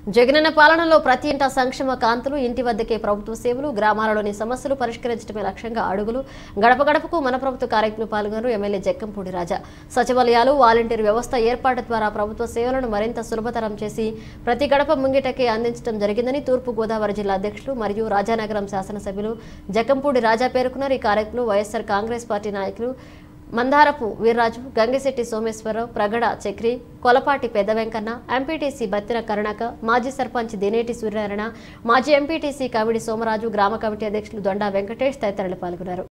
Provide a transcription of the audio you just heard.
జగనన్న పాలనలో ప్రతి ఇంట సంక్షేమ కాంతులు ఇంటి వద్దకే ప్రభుత్వ సేవలు గ్రామాలలోని సమస్యలు పరిష్కరించడమే లక్ష్యంగా అడుగులు గడప గడపకు మన ప్రభుత్వ కార్యక్రమంలో పాల్గొన్నారు ఎమ్మెల్యే జక్కంపూడి రాజా సచివాలయాలు వాలంటీర్ వ్యవస్థ ఏర్పాటు ద్వారా ప్రభుత్వ సేవలను మరింత సులభతరం చేసి ప్రతి గడప ముంగిటకే అందించడం జరిగిందని తూర్పు గోదావరి జిల్లా అధ్యక్షులు మరియు రాజానగరం శాసనసభ్యులు జక్కంపూడి రాజా పేర్కొన్నారు ఈ కార్యక్రమంలో వైఎస్ఆర్ కాంగ్రెస్ పార్టీ నాయకులు మందారపు వీర్రాజు గంగిశెట్టి సోమేశ్వరరావు ప్రగడ చక్రి కొలపాటి పెద్ద వెంకన్న ఎంపీటీసీ బత్తిన కరుణాక మాజీ సర్పంచ్ దినేటి సూర్యనారాయణ మాజీ ఎంపీటీసీ కవిడి సోమరాజు గ్రామ కమిటీ అధ్యక్షులు దొండా వెంకటేష్ తదితరులు పాల్గొన్నారు